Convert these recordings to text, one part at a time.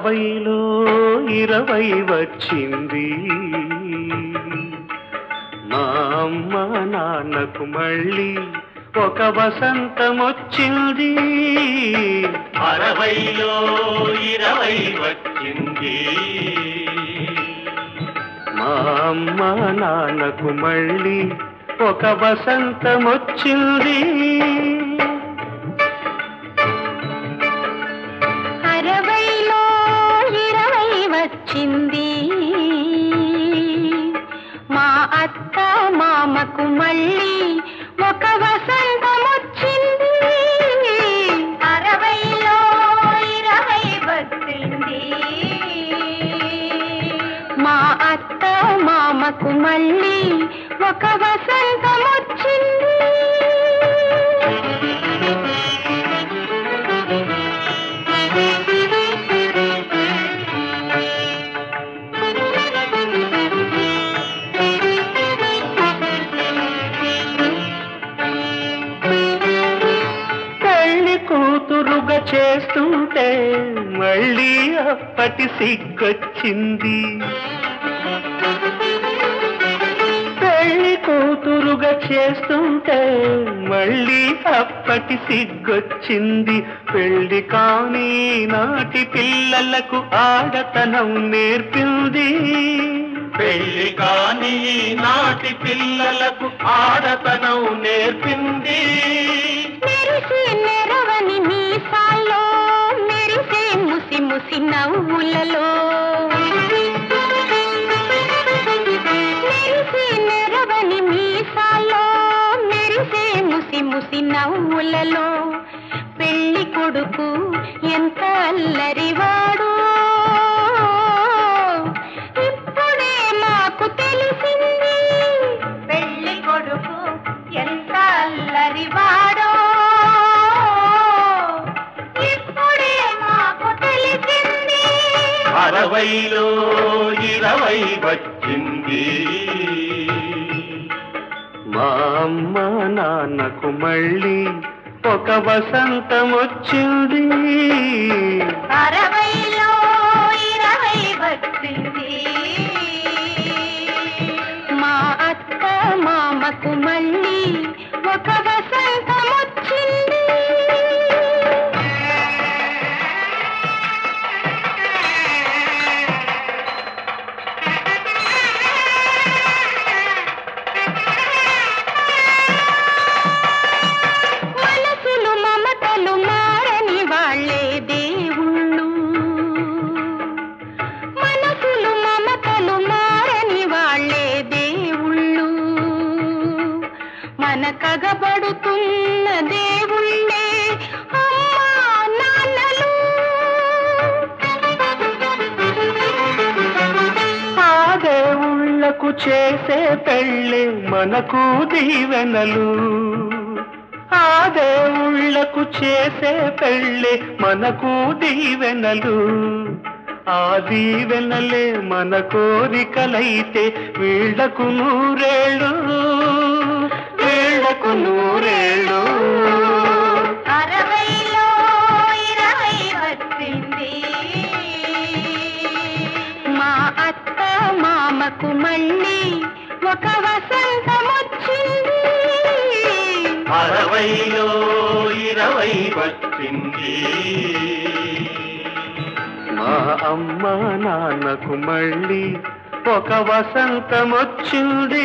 అరవైలో ఇరవై వచ్చింది మా అమ్మ నాన్నకు మళ్ళీ ఒక వసంతం వచ్చింది అరవైలో ఇరవై వచ్చింది మా అమ్మ నాన్నకు మళ్ళీ ఒక వసంతం వచ్చింది అరవైలో ఇరవై వచ్చింది మా అత్త మామకు మళ్ళీ ఒక వసంతం వచ్చింది అరవైలో ఇరవై వచ్చింది మా అత్త మామకు మళ్ళీ ఒక వసంతం వచ్చింది పెళ్లి కూతురుగా చేస్తుంటే మళ్ళీ అప్పటి సిగ్గొచ్చింది పెళ్లి కూతురుగా చేస్తుంటే మళ్ళీ అప్పటి సిగ్గొచ్చింది పెళ్లి కాని నాటి పిల్లలకు ఆడతనం నేర్పింది పెళ్లి కాని నాటి పిల్లలకు ఆడతనం నేర్పింది మెరిసే నెరవని మీసాల్లో మెరిసే ముసి ముసి నవ్వులలో మెరిసే నెరవని మీసాల్లో మెరిసే ముసి ముసి నవ్వులలో పెళ్లి కొడుకు ఎంత అల్లరివాడు ఇప్పుడే నాకు తెలిసింది పెళ్లి కొడుకు ఎంత అల్లరివాడో ఇప్పుడే నాకు తెలిసింది అరవైలో ఇరవై వచ్చింది మా అమ్మ నాన్నకు మళ్ళీ ఒక వసంతం వచ్చింది అరవైలో ఇరవై వచ్చింది మా అత్త మామకు మళ్ళీ ఒక వసంతం వచ్చింది మనసులు మమతలు మారని వాళ్ళే దేవుళ్ళు మనసులు మమతలు మారని వాళ్ళే దేవుళ్ళు మన కగబడుతున్న దేవుళ్ళే అమ్మా నాన్నలు ఆ దేవుళ్లకు చేసే పెళ్ళి మనకు దీవెనలు ఆ దేవుళ్లకు చేసే పెళ్ళి మనకు దీవెనలు ఆ దీవెనలే మన కోరికలైతే వీళ్లకు నూరేళ్ళు వీళ్లకు నూరేళ్ళు అరవైలో ఇరవై వచ్చింది మా అత్త మామకు మళ్ళీ ఒక వసంతం వచ్చింది అరవైలో ఇరవై వచ్చింది మా అమ్మ నాన్నకు మళ్ళీ ఒక వసంతం వచ్చింది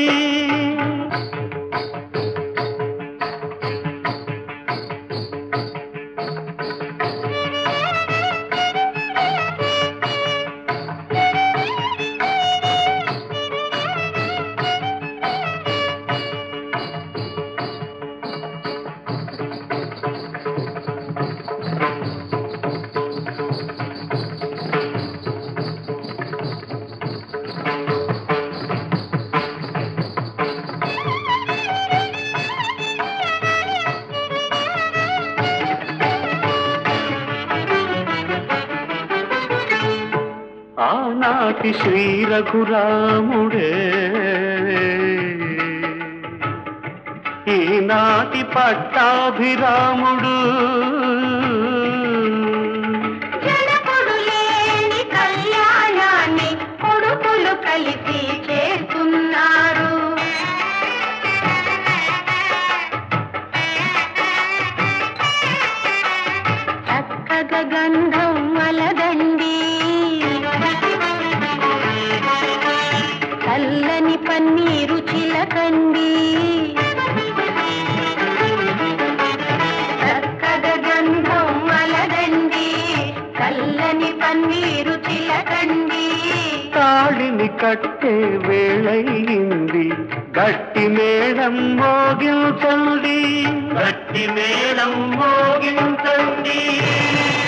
ఆనాటి శ్రీ రఘురాముడే ఈనాటి పట్టాభిరాముడు జనకుడు లేని కలిసి చేస్తున్నారు చక్కగా గంధం మలదండి చల్లని పన్నీరు చిలకండి చక్కగా గంధం మలదండి చల్లని పన్నీరు చిలకండి తాళిని కట్టే వేళయింది గట్టి మేళం మోగించండి గట్టి మేళం మోగించండి